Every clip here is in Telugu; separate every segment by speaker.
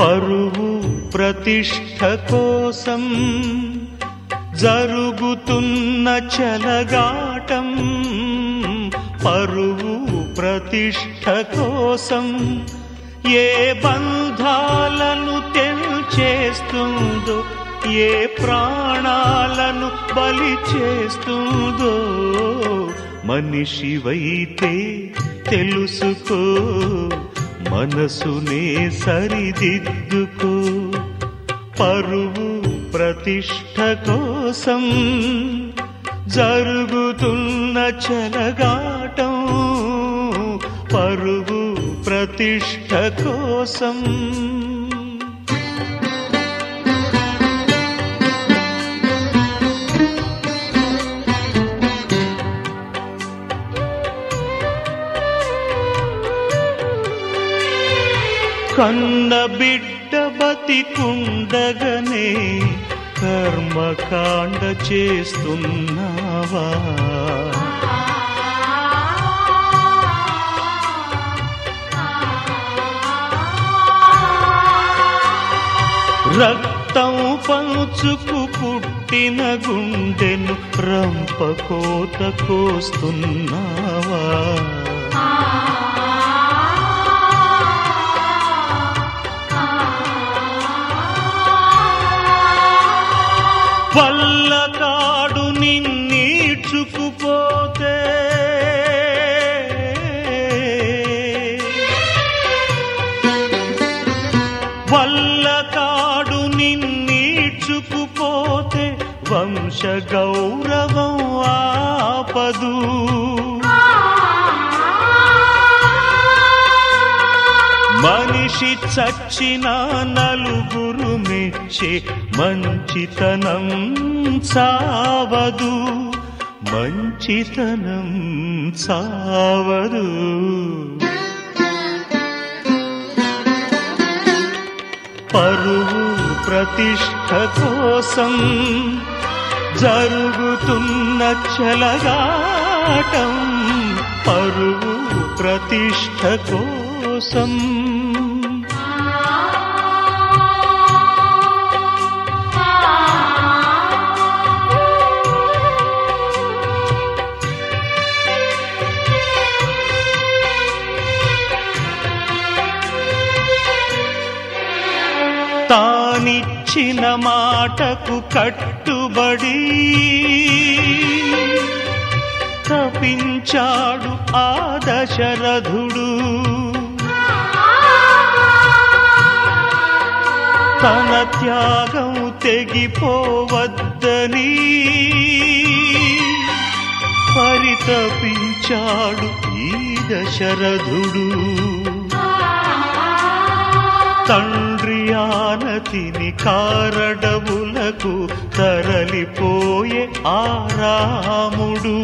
Speaker 1: పరువు ప్రతిష్ట కోసం జరుగుతున్న చలగాటం పరువు ప్రతిష్ట కోసం ఏ బంధాలను తెల్చేస్తుందో ఏ ప్రాణాలను బలి చేస్తుందో మనిషివైతే తెలుసుకో మనసునే సరిదిద్దుకో పరువు ప్రతిష్ట కోసం జరుగుతున్న చలగాటం పరువు ప్రతిష్ట కోసం కన్న బిడ్డ బతికుండగనే కర్మకాండ చేస్తున్నావా రక్తం పంచుకు పుట్టిన గుండెను రంపకోత కోస్తున్నావా వల్ల కాడు నిన్నీడ్చుకుపోతే వల్ల కాడు నిన్నీడ్చుకుపోతే వంశ గౌరవం ఆపదు మనిషి చచ్చిన నలుగురు మెచ్చే మంచితనం సావదు మంచితనం సావదు పరువు ప్రతిష్ట కోసం జరుగుతున్న చలగాటం పరువు ప్రతిష్ట కోసం తానిచ్చిన మాటకు కట్టుబడి తపించాడు ఆ దశరథుడు తన త్యాగం తెగిపోవద్దని పరితపించాడు ఈ దశరథుడు తండ్రి ఆనతిని కారడవులకు తరలిపోయే ఆ రాముడు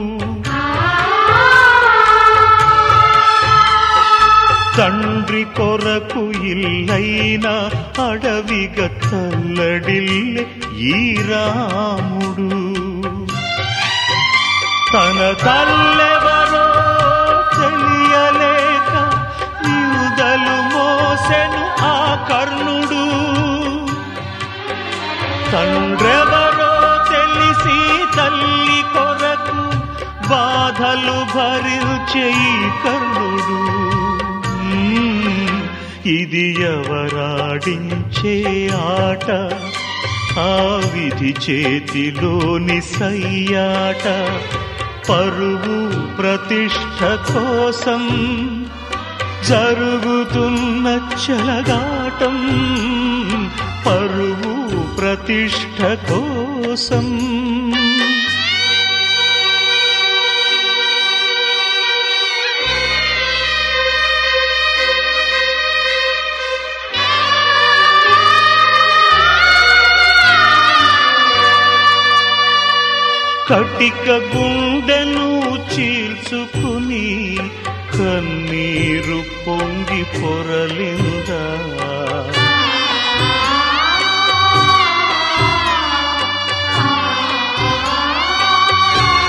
Speaker 1: తండ్రి కొరకు ఇల్లైన అడవిగ తల్లడిల్లె ఈ రాముడు తన తల్లెవరో తెలియలేక యూదలు మోసెను ఆ కర్ణుడు తండ్రెవరో తెలిసి తల్లి కొరకు బాధలు భరించే ఈ కర్ణుడు మ్మ్, ఇది ఎవరాడించే ఆట ఆ విధి చేతిలోని సయ్యాట పరువు ప్రతిష్ట కోసం జరుగుతున్న చలగాటం పరువు ప్రతిష్ట కోసం కటిక గుండెను చీల్చుకుని కన్నీరు పొంగి పొరలిందా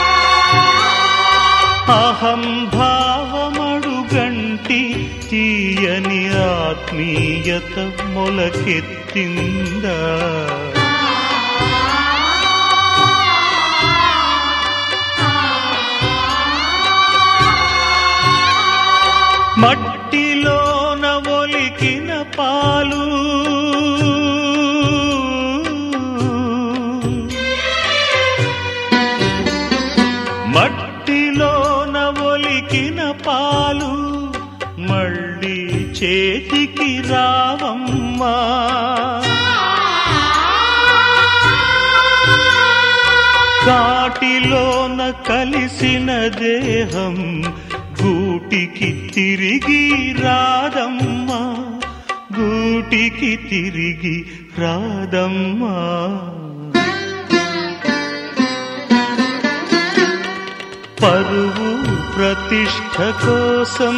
Speaker 1: అహం భావమడుగంటి తీయ తెలియని ఆత్మీయత మొలకెత్తిందా మట్టిలోన ఒలికిన పాలు మట్టిలోన ఒలికిన పాలు మళ్ళీ చేతికి రావమ్మా కాటిలోన కలిసిన దేహం గూటికి తిరిగి రాదమ్మా గూటికి తిరిగి రాదమ్మా పరువు ప్రతిష్ట కోసం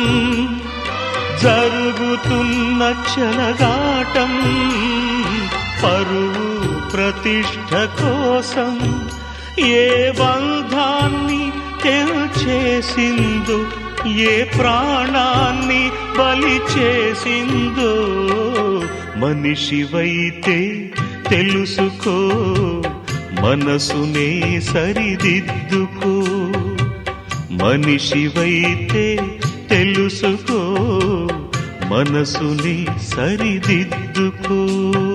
Speaker 1: జరుగుతున్న చెలగాటం పరువు ప్రతిష్ట కోసం ఏ బంధాన్ని తెల్చేసిందో ఏ ప్రాణాన్ని బలి చేసిందో మనిషివైతే తెలుసుకో మనసునే సరిదిద్దుకో మనిషివైతే తెలుసుకో మనసుని సరిదిద్దుకో